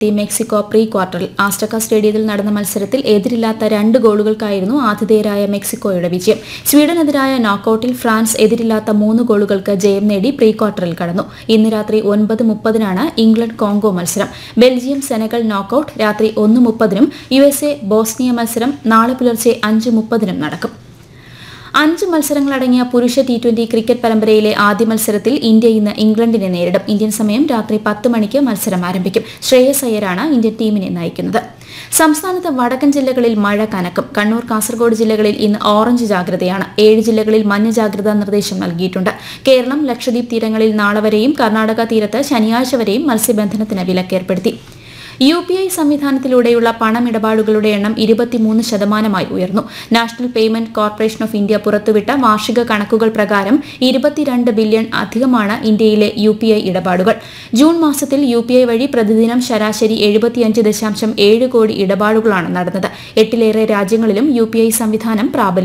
Mexico pre ക്വാർട്ടറിൽ ആസ്റ്റക്ക സ്റ്റേഡിയത്തിൽ നടന്ന മത്സരത്തിൽ എതിരില്ലാത്ത രണ്ട് ഗോളുകൾക്കായിരുന്നു ആതിഥേയരായ മെക്സിക്കോയുടെ വിജയം സ്വീഡനെതിരായ നോക്കൌട്ടിൽ ഫ്രാൻസ് എതിരില്ലാത്ത മൂന്ന് ഗോളുകൾക്ക് ജയം നേടി പ്രീ ക്വാർട്ടറിൽ കടന്നു ഇന്ന് രാത്രി ഒൻപത് മുപ്പതിനാണ് ഇംഗ്ലണ്ട് കോങ്കോ മത്സരം ബെൽജിയം സെനഗൽ നോക്കൌട്ട് രാത്രി ഒന്ന് മുപ്പതിനും യു എസ് എ ബോസ്നിയ മത്സരം നാളെ പുലർച്ചെ അഞ്ച് മുപ്പതിനും നടക്കും അഞ്ച് മത്സരങ്ങളടങ്ങിയ പുരുഷ ടി ട്വന്റി ക്രിക്കറ്റ് പരമ്പരയിലെ ആദ്യ മത്സരത്തിൽ ഇന്ത്യ ഇന്ന് ഇംഗ്ലണ്ടിനെ നേരിടും ഇന്ത്യൻ സമയം രാത്രി പത്ത് മണിക്ക് മത്സരം ആരംഭിക്കും ശ്രേയസ് അയ്യരാണ് ഇന്ത്യൻ ടീമിനെ നയിക്കുന്നത് സംസ്ഥാനത്ത് വടക്കൻ ജില്ലകളിൽ മഴ കനക്കും കണ്ണൂർ കാസർഗോഡ് ജില്ലകളിൽ ഇന്ന് ഓറഞ്ച് ജാഗ്രതയാണ് ഏഴ് ജില്ലകളിൽ മഞ്ഞ ജാഗ്രതാ നിർദ്ദേശം നൽകിയിട്ടുണ്ട് കേരളം ലക്ഷദ്വീപ് തീരങ്ങളിൽ നാളെ വരെയും കർണാടക തീരത്ത് ശനിയാഴ്ച വരെയും മത്സ്യബന്ധനത്തിന് വിലക്കേർപ്പെടുത്തി യു പി ഐ സംവിധാനത്തിലൂടെയുള്ള പണമിടപാടുകളുടെ എണ്ണം ഇരുപത്തിമൂന്ന് ശതമാനമായി ഉയർന്നു national payment corporation of India പുറത്തുവിട്ട വാർഷിക കണക്കുകൾ പ്രകാരം ഇരുപത്തിരണ്ട് ബില്യൺ അധികമാണ് ഇന്ത്യയിലെ യു പി ഐ ഇടപാടുകൾ ജൂൺ മാസത്തിൽ യു പി ഐ വഴി പ്രതിദിനം ശരാശരി എഴുപത്തിയഞ്ച് ദശാംശം ഏഴ് കോടി ഇടപാടുകളാണ് നടന്നത് എട്ടിലേറെ രാജ്യങ്ങളിലും യു പി ഐ സംവിധാനം പ്രാബല്യം